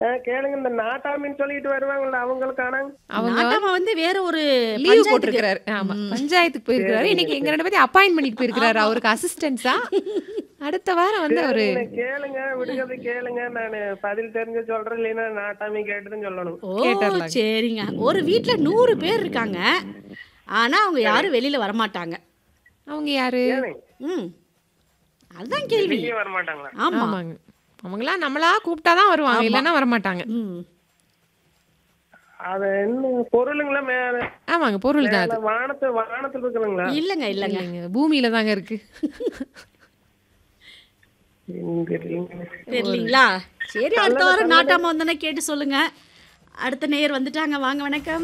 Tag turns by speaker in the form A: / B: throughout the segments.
A: ஆ, கேளுங்க இந்த நாட்டாமின்னு சொல்லிட்டு வருவாங்கல்ல அவங்களுக்கான
B: அவங்க
C: நாட்டாம வந்து வேற ஒரு
B: லீவ்
C: பஞ்சாயத்துக்கு-
B: போட்டிருக்கிறாரு ஆமா பஞ்சாயத்துக்கு போயிருக்கிறாரு இன்னைக்கு எங்க ரெண்டு பேரும் அப்பாயின்ட் பண்ணிட்டு போயிருக்கிறாரு அவருக்கு அசிஸ்டன்ஸா அடுத்த வாரம் வந்து அவரு
A: கேளுங்க, கேளுங்க விடுகதை கேளுங்க நான் பதில் தெரிஞ்சு சொல்றேன் இல்லைன்னா நாட்டாமி கேட்டுதான் சொல்லணும்
C: ஓ
B: கேட்டுறலாங்க.
C: சரிங்க ஒரு வீட்ல நூறு பேர் இருக்காங்க ஆனா அவங்க யாரும் வெளியில வரமாட்டாங்க
B: அவங்க யாரு
A: ஏனே
C: ம் அதுதான் கேள்வி
A: வெளியே வர மாட்டாங்களா
C: ஆமா
B: ஆமாங்க அவங்களாம் நம்மளா கூப்பிட்டாதான் வருவாங்க இல்லைன்னா வரமாட்டாங்க
C: ம்
A: அது என்ன பொருளுங்களா மேல
B: ஆமாங்க பொருள் தான் அது
A: மேல வானத்து வானத்துல இருக்குதுங்களா
C: இல்லங்க இல்லங்க
B: இல்லைங்க பூமியில தாங்க இருக்கு
A: இங்க இல்லைங்க.
C: தெரியலீங்களா சரி அடுத்த வாரம் நாட்டாம வந்தோன்னே கேட்டு சொல்லுங்க அடுத்த நேயர் வந்துட்டாங்க வாங்க வணக்கம்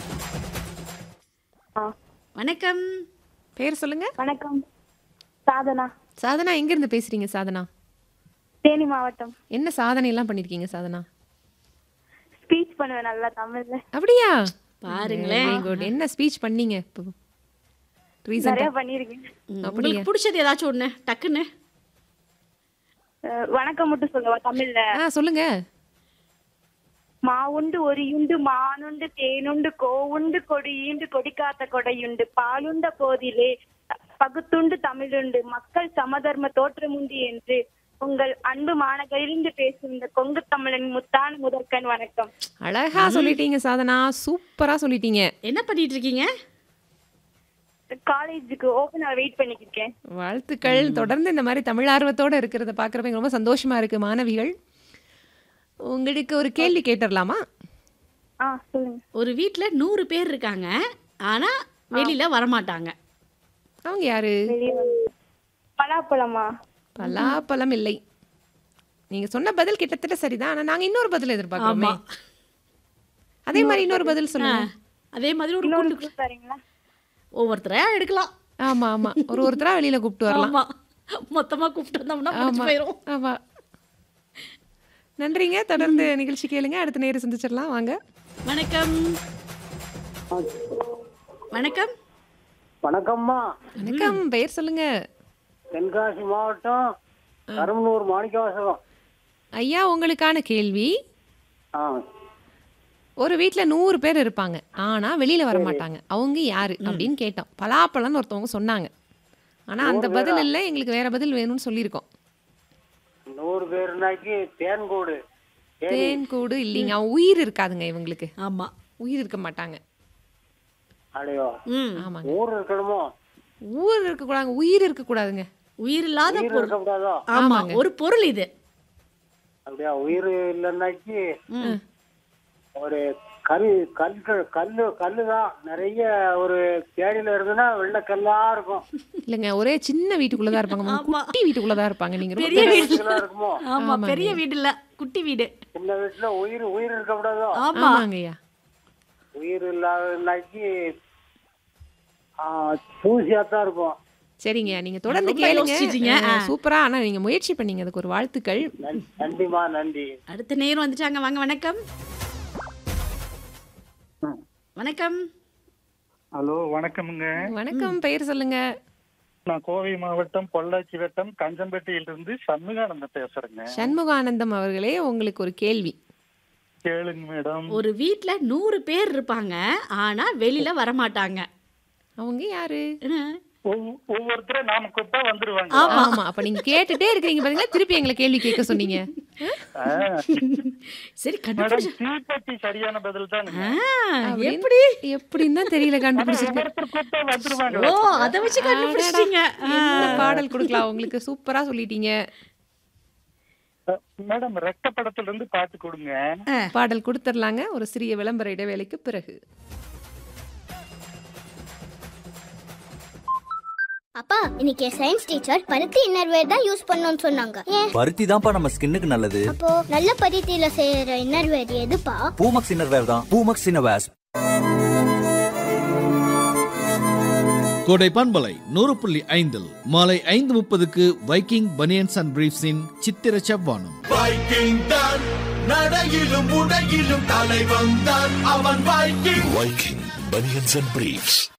C: வணக்கம்
B: பேர் சொல்லுங்க
D: வணக்கம் சாதனா
B: சாதனா எங்க இருந்து பேசுறீங்க சாதனா
D: தேனி மாவட்டம்
B: என்ன சாதனை எல்லாம் பண்ணிருக்கீங்க சாதனா
D: ஸ்பீச் பண்ணுவேன் நல்லா தமிழ்ல
B: அப்படியா
C: பாருங்களேன்
B: Very good. என்ன ஸ்பீச் பண்ணீங்க இப்போ ரீசெண்டா
D: நிறைய பண்ணிருக்கேன்
C: ம், உங்களுக்கு பிடிச்சது ஏதாச்சும் ஒண்ணு டக்குன்னு
D: அஹ் வணக்கம் மட்டும் சொல்லுவா தமிழ்ல
B: ஆ சொல்லுங்க
D: மாவுண்டு ஒரியுண்டு மானுண்டு தேனுண்டு கோவுண்டு கொடியுண்டு கொடிக்காத்த கொடையுண்டு பாலுண்ட போதிலே பகுத்துண்டு தமிழுண்டு மக்கள் சமதர்ம தோற்றமுண்டு என்று உங்கள் அன்பு மாநகரிலிருந்து பேசும் இந்த கொங்கு தமிழன் முத்தான முதற்கண் வணக்கம்
B: அழகா சொல்லிட்டீங்க சாதனா சூப்பரா சொல்லிட்டீங்க
C: என்ன பண்ணிட்டு இருக்கீங்க
D: காலேஜுக்கு ஓபன் வெயிட் பண்ணிட்டு இருக்கேன்
B: வாழ்த்துக்கள் தொடர்ந்து இந்த மாதிரி தமிழ் ஆர்வத்தோட இருக்கிறத பார்க்குறப்ப எனக்கு ரொம்ப சந்தோஷமா இருக்கு மாணவிகள் உங்களுக்கு ஒரு கேள்வி கேட்டுடலாமா
D: ஆ சொல்லுங்க
C: ஒரு வீட்ல நூறு பேர் இருக்காங்க ஆனா வெளியில வரமாட்டாங்க
B: அவங்க யாரு
D: வெளியே வந்து பலாப்பழமா
B: பலாப்பழம் இல்லை நீங்க சொன்ன பதில் கிட்டத்தட்ட சரிதான் ஆனா நாங்க இன்னொரு பதில் எதிர்பார்க்கிறோமே
C: ஆமா
B: அதே மாதிரி இன்னொரு பதில் சொல்லுங்க
C: அதே மாதிரி ஒரு
D: இன்னொரு
C: குண்டு
D: clue தரீங்களா
C: ஒவ்வொருத்தரையா எடுக்கலாம்
B: ஆமா ஆமா ஒரு ஒருத்தரா வெளியில கூப்பிட்டு வரலாம்
C: ஆமா மொத்தமா கூப்பிட்டு வந்தோம்னா முடிஞ்சு
B: ஆமா
C: போயிரும்
B: ஆமா நன்றிங்க தொடர்ந்து நிகழ்ச்சி கேளுங்க அடுத்த நேரம் சந்திச்சிடலாம் வாங்க
C: வணக்கம் வணக்கம்
E: வணக்கம்மா
B: வணக்கம் பெயர் சொல்லுங்க
E: தென்காசி மாவட்டம் கரும்பலூர் மாணிக்கவாசகம்
B: ஐயா உங்களுக்கான கேள்வி
E: ஆ
B: ஒரு வீட்ல நூறு பேர் இருப்பாங்க ஆனா வெளியில வர மாட்டாங்க அவங்க யாரு அப்படின்னு கேட்டோம் பலாப்பழம்னு ஒருத்தவங்க சொன்னாங்க ஆனா அந்த பதில் இல்ல எங்களுக்கு வேற பதில் வேணும்னு சொல்லியிருக்கோம்
E: நூறு பேருனாக்கி தேன்கூடு
B: தேன் கூடு இல்லைங்க அவன் உயிர் இருக்காதுங்க இவங்களுக்கு
C: ஆமா
B: உயிர் இருக்க மாட்டாங்க
E: அடையோ
C: ம்
B: ஆமாங்க
E: ஊர் இருக்கணுமோ
B: ஊர் இருக்க கூடாதுங்க உயிர் இருக்க கூடாதுங்க
C: உயிர் இல்லாத
E: உயிர்
C: பொருள்
E: இருக்கக்கூடாதோ
C: ஆமா ஒரு பொருள் இது
E: அப்படியா உயிர் இல்லைன்னாக்கி
C: ம்.
E: ஒரு கல் கல்கள் கல்லு கல்லு தான் நிறைய ஒரு தேடியில இருந்துன்னா வெள்ளக்கல்லா இருக்கும்
B: இல்லைங்க ஒரே சின்ன வீட்டுக்குள்ளதான் இருப்பாங்க அவங்க குட்டி வீட்டுக்குள்ளதான் இருப்பாங்க நீங்க ரொம்ப
C: பெரிய வீடு
E: இதெல்லாம் இருக்குமோ
C: ஆமா பெரிய வீடு இல்ல குட்டி வீடு
E: சின்ன வீட்டுல உயிர் உயிர் இருக்கக்கூடாதோ
C: ஆமா
B: ஆமாங்க ஐயா
E: உயிர் இல்லாதனாக்கி தூசியா தான் இருக்கும்
B: சரிங்க நீங்க தொடர்ந்து
C: ரொம்ப
B: கேளுங்க
C: யோசிச்சிட்டீங்க.
B: அஹ், சூப்பரா ஆனா நீங்க முயற்சி பண்ணீங்க அதுக்கு ஒரு வாழ்த்துக்கள்
E: நன்- நன்றிம்மா நன்றி
C: அடுத்த நேரம் வந்துட்டாங்க வாங்க வணக்கம் வணக்கம்
F: ஹலோ வணக்கமுங்க
B: வணக்கம் பெயர் சொல்லுங்க
F: நான் கோவை மாவட்டம் பொள்ளாச்சி வட்டம் கஞ்சம்பட்டியிலிருந்து சண்முகானந்தம் பேசுறேங்க
B: சண்முகானந்தம் அவர்களே உங்களுக்கு ஒரு கேள்வி
F: கேளுங்க மேடம்
C: ஒரு வீட்ல நூறு பேர் இருப்பாங்க ஆனா வெளியில வரமாட்டாங்க
B: அவங்க யாரு
F: ஒவ்வொ- ஒவ்வொருத்தரும் நாம கூப்பிட்டா வந்துருவாங்க
B: ஆமா அப்ப நீங்க கேட்டுட்டே இருக்கீங்க பாத்தீங்களா திருப்பி எங்களை கேள்வி கேட்க சொன்னீங்க
F: ஆ.
C: சரி
F: மேடம்
C: கண்டுபிடிச்சு
F: தீப்பெட்டி சரியான பதில் தான்
C: ஆ,
B: அப்படின்னு
C: எப்படி
B: எப்படின்னு தான் தெரியல கண்டுபிடிச்சிருக்கேன்
F: ஒவ்வொருத்தர் கூப்பிட்டா வந்துருவாங்க
C: ஓ அத வச்சு கண்டுபிடிச்சிட்டீங்க
B: என்ன பாடல் கொடுக்கலாம் உங்களுக்கு சூப்பரா சொல்லிட்டீங்க
F: மேடம் ரெக்க படத்துல இருந்து பாட்டு கொடுங்க
B: பாடல் கொடுத்துடலாங்க ஒரு சிறிய விளம்பர இடைவேளைக்கு பிறகு
G: அப்பா இன்னைக்கு சயின்ஸ் டீச்சர் பருத்தி இன்னர்வேர் தான் யூஸ் பண்ணணும்னு சொன்னாங்க ஏன்
H: பருத்தி தான்ப்பா நம்ம ஸ்கின்னுக்கு நல்லது
G: அப்போ நல்ல பருத்தியில செய்யற இன்னர்வேர் எதுப்பா
H: பூமக்ஸ் இன்னர்வேர் தான் பூமக்ஸ் இன்னர்வேர்ஸ்
I: கோடை பண்பலை நூறு புள்ளி ஐந்தில் மாலை ஐந்து முப்பதுக்கு வைக்கிங் பனியன்ஸ் அண்ட் பிரீஃப்ஸின் சித்திர செவ்வானம்
J: வைக்கிங் தான் நடையிலும் உடையிலும் தலைவன் தான் அவன் Viking Viking banians and briefs